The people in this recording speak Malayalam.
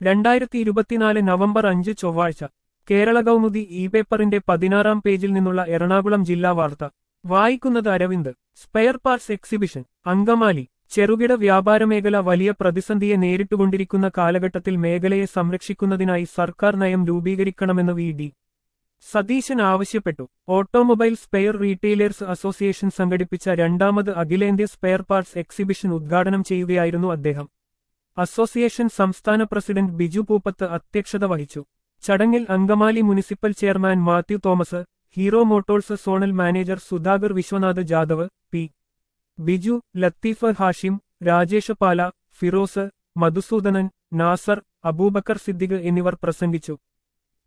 രണ്ടായിരത്തി ഇരുപത്തിനാല് നവംബർ അഞ്ച് ചൊവ്വാഴ്ച കേരള കൗമുദി ഇ പേപ്പറിന്റെ പതിനാറാം പേജിൽ നിന്നുള്ള എറണാകുളം ജില്ലാ വാർത്ത വായിക്കുന്നത് Aravind spare parts exhibition Angamaly ചെറുകിട വ്യാപാര മേഖല വലിയ പ്രതിസന്ധിയെ നേരിട്ടുകൊണ്ടിരിക്കുന്ന കാലഘട്ടത്തിൽ മേഖലയെ സംരക്ഷിക്കുന്നതിനായി സർക്കാർ നയം രൂപീകരിക്കണമെന്ന് വി ഡി സതീശൻ ആവശ്യപ്പെട്ടു ഓട്ടോമൊബൈൽ സ്പെയർ റീറ്റെയിലേഴ്സ് അസോസിയേഷൻ സംഘടിപ്പിച്ച രണ്ടാമത് അഖിലേന്ത്യാ സ്പെയർ പാർട്സ് എക്സിബിഷൻ ഉദ്ഘാടനം ചെയ്യുകയായിരുന്നു അദ്ദേഹം അസോസിയേഷൻ സംസ്ഥാന പ്രസിഡന്റ് ബിജു പൂപ്പത്ത് അധ്യക്ഷത വഹിച്ചു ചടങ്ങിൽ Angamaly municipal chairman Mathew Thomas Hero Motors zonal manager Sudhakar Vishwanath Jadhav P Biju Latheef Hashim Rajesh Pala Firoz Madhusoodanan Nasar Aboobacker Siddique എന്നിവർ പ്രസംഗിച്ചു